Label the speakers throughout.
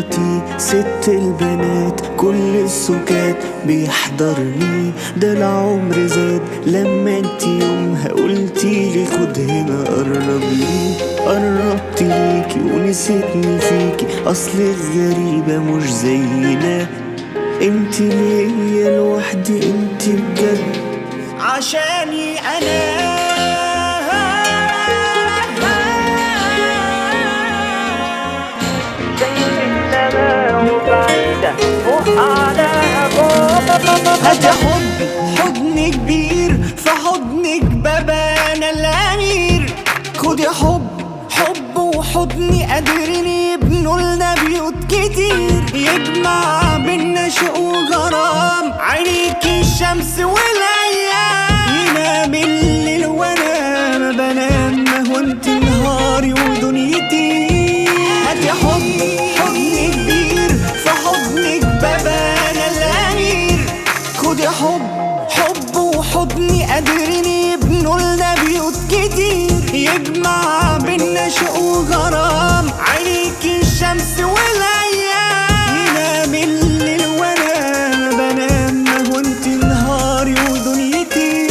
Speaker 1: مراتي ست البنات كل السكات بيحضرني ده العمر زاد لما انت يومها قلتيلي خد هنا قرب لي قربت ليكي ونسيتني فيكي اصل الغريبة مش زينا انت ليا لوحدي انت بجد عشاني انا هذا حب حضن كبير في حضنك بابانا الامير خد يا حب حب وحضني قادرين يبنوا لنا بيوت كتير يجمع بينا شوق وغرام عينيكي الشمس والايام ينام الليل وانا ما بنام ما هو انت نهاري ودنيتي هات يا حب حضن كبير في حضنك بابانا الامير خد يا حب حب وحضني قادرين يبنوا لنا بيوت كتير يجمع بينا شوق وغرام عينيكي الشمس والايام ينام الليل وانا ما بنام ما هو انت نهاري ودنيتي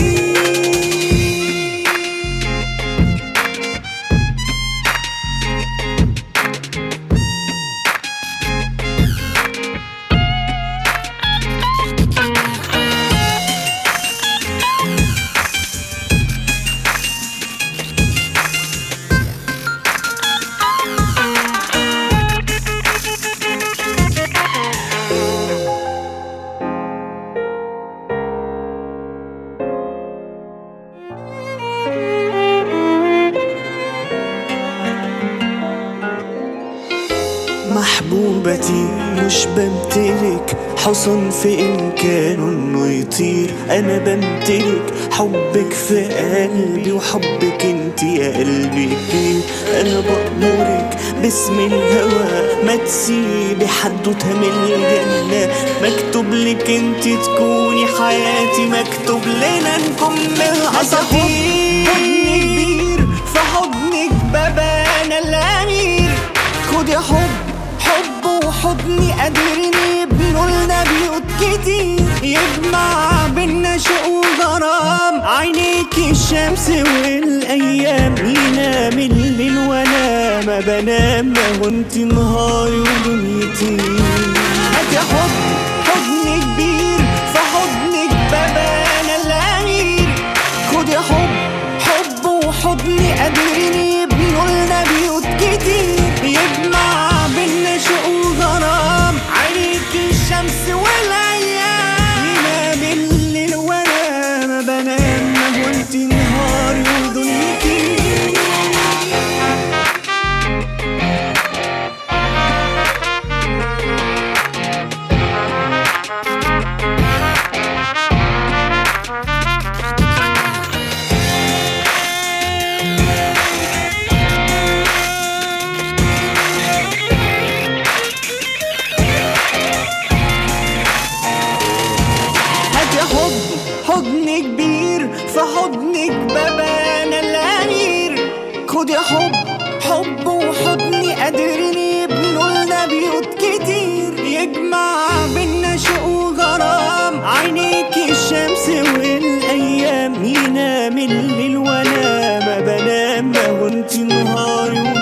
Speaker 1: محبوبتي مش بمتلك حصن في إمكانه إنه يطير أنا بمتلك حبك في قلبي وحبك انت يا قلبي كبير أنا بأمرك باسم الهوى ما تسيبي حدوتها من الجنة مكتوب لك انت تكوني حياتي مكتوب لنا نكمل أساطير حضن كبير في حضنك بابانا الأمير خد يا حب حب وحضني قادرين يبنوا لنا بيوت كتير يجمع بينا شوق وغرام عينيكي الشمس والايام ينام الليل وانا ما بنام ما هو انت نهاري ودنيتي هات يا حب حضن كبير في حضنك بابانا الامير خد يا حب حب وحضني قادرين يبنوا لنا بيوت كتير يجمع بينا شوق وغرام عينيكي الشمس والايام ينام الليل وانا ما بنام ما هو انت نهاري ودنيتي هات يا حضن حضن كبير في حضنك بابانا الامير خد يا حب حب وحضني قادرين يبنوا لنا بيوت كتير يجمع بينا شوق وغرام عينيكي الشمس والايام ينام الليل وانا ما بنام ما هو انت نهاري